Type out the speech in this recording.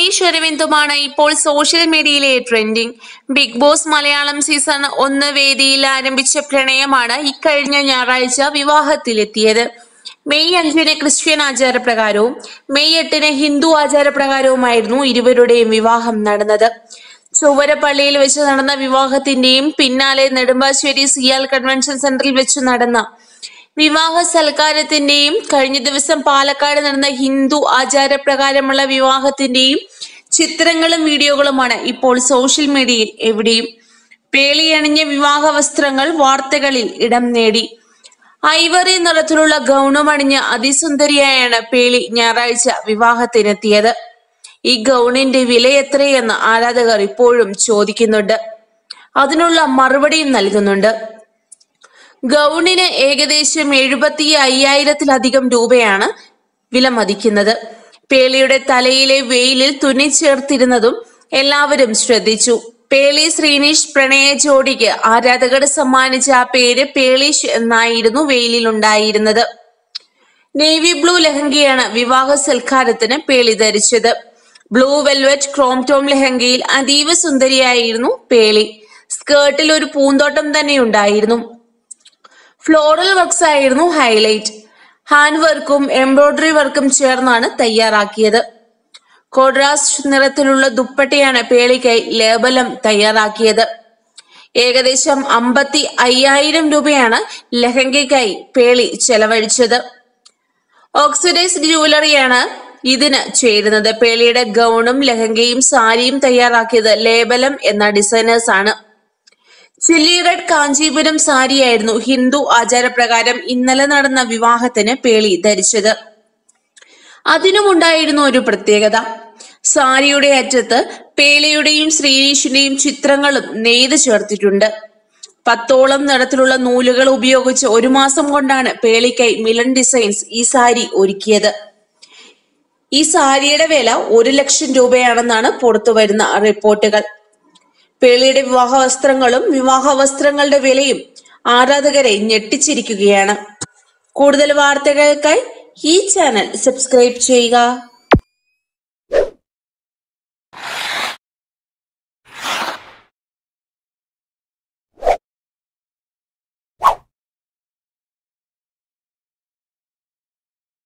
ശ്രീനീഷ് അരവിന്ദുമാണ് ഇപ്പോൾ സോഷ്യൽ മീഡിയയിലെ trending Bigg Boss Malayalam season ഒന്ന് വേദിയിൽ ആരംഭിച്ച പ്രണയമാണ് ഇക്കഴിഞ്ഞ ഞായറാഴ്ച വിവാഹത്തിലെത്തിയത് മെയ് അഞ്ചിന് ക്രിസ്ത്യൻ ആചാരപ്രകാരവും മെയ് എട്ടിന് ഹിന്ദു ആചാരപ്രകാരവുമായിരുന്നു ഇരുവരുടെയും വിവാഹം നടന്നത് ചൊവ്വരപ്പള്ളിയിൽ വെച്ച് നടന്ന വിവാഹത്തിന്റെയും പിന്നാലെ നെടുമ്പാശ്ശേരി സിയാൽ കൺവെൻഷൻ സെന്ററിൽ വെച്ച് നടന്ന വിവാഹ സൽക്കാരത്തിന്റെയും കഴിഞ്ഞ ദിവസം പാലക്കാട് നടന്ന ഹിന്ദു ആചാരപ്രകാരമുള്ള വിവാഹത്തിന്റെയും ചിത്രങ്ങളും വീഡിയോകളുമാണ് ഇപ്പോൾ സോഷ്യൽ മീഡിയയിൽ എവിടെയും പേളിയണിഞ്ഞ വിവാഹ വസ്ത്രങ്ങൾ വാർത്തകളിൽ ഇടം നേടി ഐവറി നിറത്തിലുള്ള ഗൗണും അണിഞ്ഞ അതിസുന്ദരിയായാണ് പേളി ഞായറാഴ്ച വിവാഹത്തിനെത്തിയത് ഈ ഗൗണിന്റെ വില എത്രയെന്ന് ആരാധകർ ഇപ്പോഴും ചോദിക്കുന്നുണ്ട് അതിനുള്ള മറുപടിയും നൽകുന്നുണ്ട് ഗൗണിന് ഏകദേശം എഴുപത്തി അയ്യായിരത്തിലധികം രൂപയാണ് വില മതിക്കുന്നത് പേളിയുടെ തലയിലെ വെയിലിൽ തുന്നി ചേർത്തിരുന്നതും എല്ലാവരും ശ്രദ്ധിച്ചു പേളി ശ്രീനീഷ് പ്രണയ ജോഡിക്ക് ആരാധകർ സമ്മാനിച്ച ആ പേര് പേളീഷ് എന്നായിരുന്നു വെയിലിൽ ഉണ്ടായിരുന്നത് നേവി ബ്ലൂ ലഹങ്കയാണ് വിവാഹ സൽക്കാരത്തിന് പേളി ധരിച്ചത് ബ്ലൂ വെൽവെറ്റ് ക്രോം ടോം ലഹങ്കയിൽ അതീവ സുന്ദരിയായിരുന്നു പേളി സ്കേർട്ടിൽ ഒരു പൂന്തോട്ടം തന്നെ ഉണ്ടായിരുന്നു ഫ്ലോറൽ വർക്ക്സ് ആയിരുന്നു ഹൈലൈറ്റ് ഹാൻഡ് വർക്കും എംബ്രോയിഡറി വർക്കും ചേർന്നാണ് തയ്യാറാക്കിയത് കോഡ്രാസ് നിറത്തിലുള്ള ദുപ്പട്ടയാണ് പേളിക്കായി ലേബലം തയ്യാറാക്കിയത് ഏകദേശം അമ്പത്തി അയ്യായിരം രൂപയാണ് ലഹങ്കയ്ക്കായി പേളി ചെലവഴിച്ചത് ഓക്സിഡൈസ്ഡ് ജുവലറിയാണ് ഇതിന് ചേരുന്നത് പേളിയുടെ ഗൗണും ലഹങ്കയും സാരിയും തയ്യാറാക്കിയത് ലേബലം എന്ന ഡിസൈനേഴ്സ് ആണ് ചില്ലി റെഡ് കാഞ്ചീപുരം സാരിയായിരുന്നു ഹിന്ദു ആചാരപ്രകാരം ഇന്നലെ നടന്ന വിവാഹത്തിന് പേളി ധരിച്ചത് അതിനുമുണ്ടായിരുന്നു ഒരു പ്രത്യേകത സാരിയുടെ അറ്റത്ത് പേളിയുടെയും ശ്രീനീഷിന്റെയും ചിത്രങ്ങളും നെയ്ത് ചേർത്തിട്ടുണ്ട് പത്തോളം നിറത്തിലുള്ള നൂലുകൾ ഉപയോഗിച്ച് ഒരു മാസം കൊണ്ടാണ് പേളിക്കായി മിലൻ ഡിസൈൻസ് ഈ സാരി ഒരുക്കിയത് ഈ സാരിയുടെ വില ഒരു ലക്ഷം രൂപയാണെന്നാണ് പുറത്തുവരുന്ന റിപ്പോർട്ടുകൾ പേളിയുടെ വിവാഹ വസ്ത്രങ്ങളും വിവാഹ വസ്ത്രങ്ങളുടെ വിലയും ആരാധകരെ ഞെട്ടിച്ചിരിക്കുകയാണ് കൂടുതൽ വാർത്തകൾക്കായി ഈ ചാനൽ സബ്സ്ക്രൈബ് ചെയ്യുക